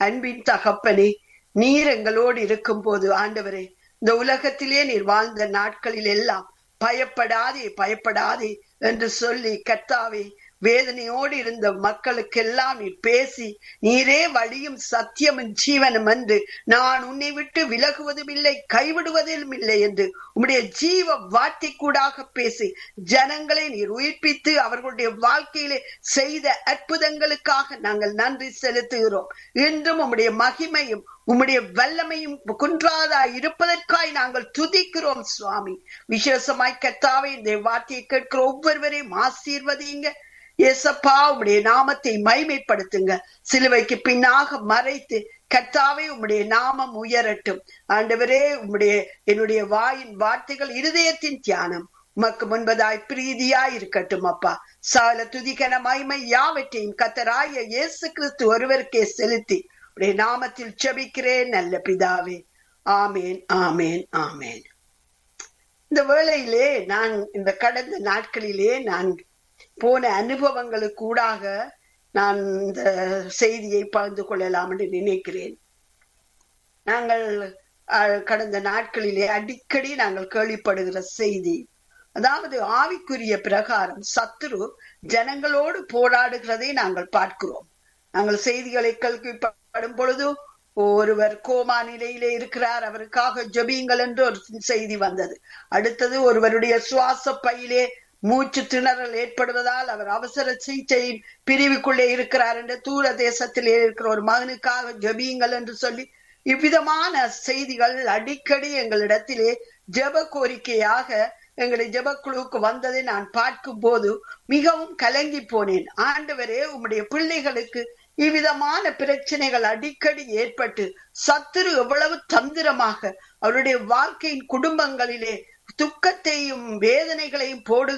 அன்பின் தகப்பனே நீர் எங்களோடு இருக்கும் போது ஆண்டவரே இந்த உலகத்திலே நீர் வாழ்ந்த நாட்களில் எல்லாம் பயப்படாதே பயப்படாதே என்று சொல்லி கர்த்தாவே வேதனையோடு இருந்த மக்களுக்கெல்லாம் நீ பேசி நீரே வழியும் சத்தியமும் ஜீவனும் என்று நான் உன்னை விட்டு விலகுவதும் இல்லை கைவிடுவதும் இல்லை என்று உம்முடைய ஜீவ வார்த்தை கூடாக பேசி ஜனங்களை நீர் உயிர்ப்பித்து அவர்களுடைய வாழ்க்கையிலே செய்த அற்புதங்களுக்காக நாங்கள் நன்றி செலுத்துகிறோம் இன்றும் உம்முடைய மகிமையும் உம்முடைய வல்லமையும் குன்றாதா இருப்பதற்காய் நாங்கள் துதிக்கிறோம் சுவாமி விசேஷமாய் கத்தாவே இந்த வார்த்தையை கேட்கிற ஒவ்வொருவரையும் ஆசீர்வதிங்க ஏசப்பா உம்முடைய நாமத்தை மைமைப்படுத்துங்க சிலுவைக்கு பின்னாக மறைத்து கர்த்தாவே உம்முடைய நாமம் உயரட்டும் ஆண்டவரே உம்முடைய என்னுடைய வாயின் வார்த்தைகள் இருதயத்தின் தியானம் உமக்கு முன்பதாய் பிரீதியாய் இருக்கட்டும் அப்பா சால துதிக்கன மகிமை யாவற்றையும் கத்தராய இயேசு கிறிஸ்து ஒருவருக்கே செலுத்தி உடைய நாமத்தில் செபிக்கிறேன் நல்ல பிதாவே ஆமேன் ஆமேன் ஆமேன் இந்த வேளையிலே நான் இந்த கடந்த நாட்களிலே நான் போன அனுபவங்களுக்கு ஊடாக நான் இந்த செய்தியை பகிர்ந்து கொள்ளலாம் என்று நினைக்கிறேன் நாங்கள் அஹ், கடந்த நாட்களிலே அடிக்கடி நாங்கள் கேள்விப்படுகிற செய்தி அதாவது ஆவிக்குரிய பிரகாரம் சத்துரு ஜனங்களோடு போராடுகிறதை நாங்கள் பார்க்கிறோம் நாங்கள் செய்திகளை கேள்விப்படும் பொழுது ஒருவர் கோமா நிலையிலே இருக்கிறார் அவருக்காக ஜெபியுங்கள் என்று ஒரு செய்தி வந்தது அடுத்தது ஒருவருடைய சுவாச பையிலே மூச்சு திணறல் ஏற்படுவதால் அவர் அவசர சிகிச்சை பிரிவுக்குள்ளே இருக்கிறார் என்று தூர தேசத்திலே இருக்கிற ஒரு மகனுக்காக ஜெபியுங்கள் என்று சொல்லி இவ்விதமான செய்திகள் அடிக்கடி எங்களிடத்திலே ஜெப கோரிக்கையாக எங்களுடைய ஜெபக்குழுவுக்கு வந்ததை நான் பார்க்கும் போது மிகவும் கலங்கி போனேன் ஆண்டவரே உம்முடைய பிள்ளைகளுக்கு இவ்விதமான பிரச்சனைகள் அடிக்கடி ஏற்பட்டு சத்துரு எவ்வளவு தந்திரமாக அவருடைய வாழ்க்கையின் குடும்பங்களிலே துக்கத்தையும் வேதனைகளையும் போடு